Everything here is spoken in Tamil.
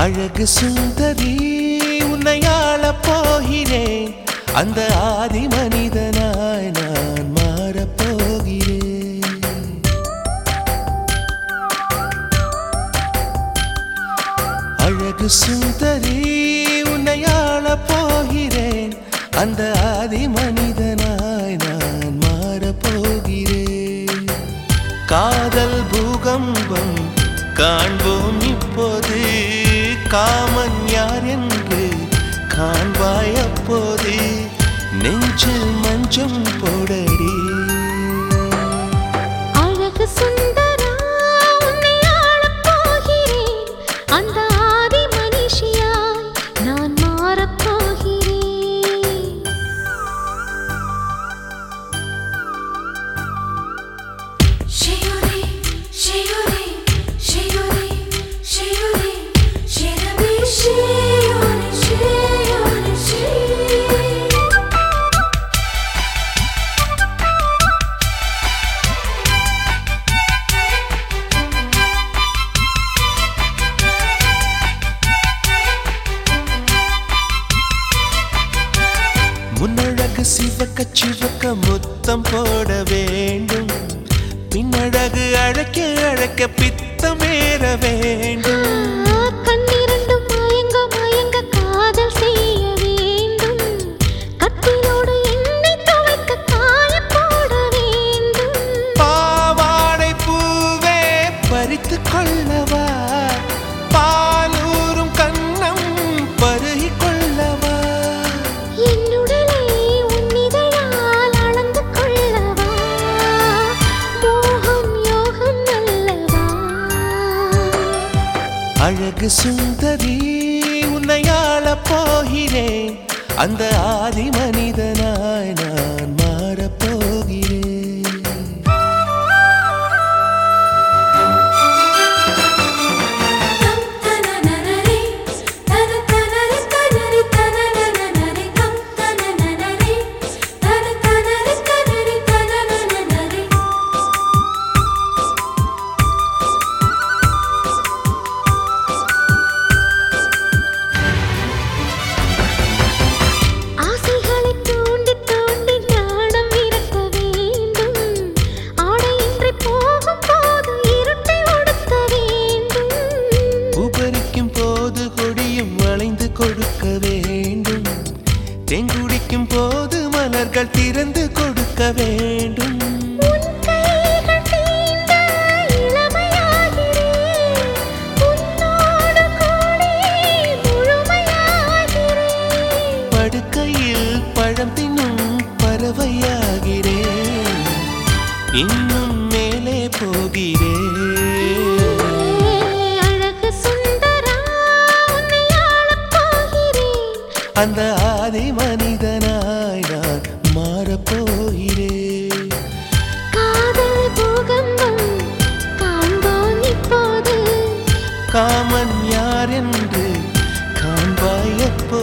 அழகு சுந்தரி உன்னை ஆளப் போகிறேன் அந்த ஆதி மனிதனாய் நான் மாறப் போகிறேன் அழகு சுந்தரி உன்னை ஆளப் போகிறேன் அந்த ஆதி மனிதனாய் நான் மாறப் போகிறேன் காதல் பூகம்பம் காண்போம் இப்போது காமன் யார் என்று காண்பாய் அப்போது நெஞ்சில் மஞ்சம் போடடி அழகு சுந்தரா உன்னை ஆளப் போகிறேன் அந்த ஆதி மனுஷியாய் நான் மாறப் போகிறேன் Shiori, Shiori, Shiori, Shiori, Shirabi, Shiori, Shiori, Shiori. முன்னழகு சிவக்க சிவக்க முத்தம் போட வேண்டும் பின்னழகு அழைக்க அழைக்க பித்தம் ஏற வேண்டும் கண்ணிரண்டும் மயங்க மயங்க காதல் செய்ய வேண்டும் கட்டிலோடு எண்ணெய் துவைக்க காய போட வேண்டும் பாவாடை பூவே பறித்து கொள்ளவா பாலூரும் கண்ணம் பருகி கொள்ளவா என்னுடலை உன்னிதழால் அளந்து கொள்ளவா மோகம் யோகம் அல்லவா அழகு சுந்தரி உன்னை ஆளப் போகிறேன் அந்த ஆதி மனிதனாய் நான் மாறப் போகிறேன் Tam tananare, tana tanare, tanare, tananare, tam tananare, tana tanare, tanare, tananare. ஆசைகளை தூண்டி தூண்டி ஞானம் விரட்ட வேண்டும் ஆடையின்றி போகும் போது இருட்டை ஒடுக்க வேண்டும் உபரிக்கும் போது கொடியும் வளைந்து கொடுக்க வேண்டும் தெங்குடிக்கும் போது மலர்கள் திறந்து கொடுக்க வேண்டும் உன் கைகள் தீண்ட இளமையாகிறேன் உன்னோடு கூடி முழுமையாகிறேன் படுக்கையில் பழம் தின்னும் பறவையாகிறேன் இன்னும் மேலே போகிறேன் அழகு சுந்தரா உன்னை ஆளப் போகிறேன் அந்த ஆதி மனிதனாய் நான் மாறப் போகிறேன் காதல் பூகம்பம் காண்போம் இப்போது காமன் யார் என்று காண்பாய் எப்போ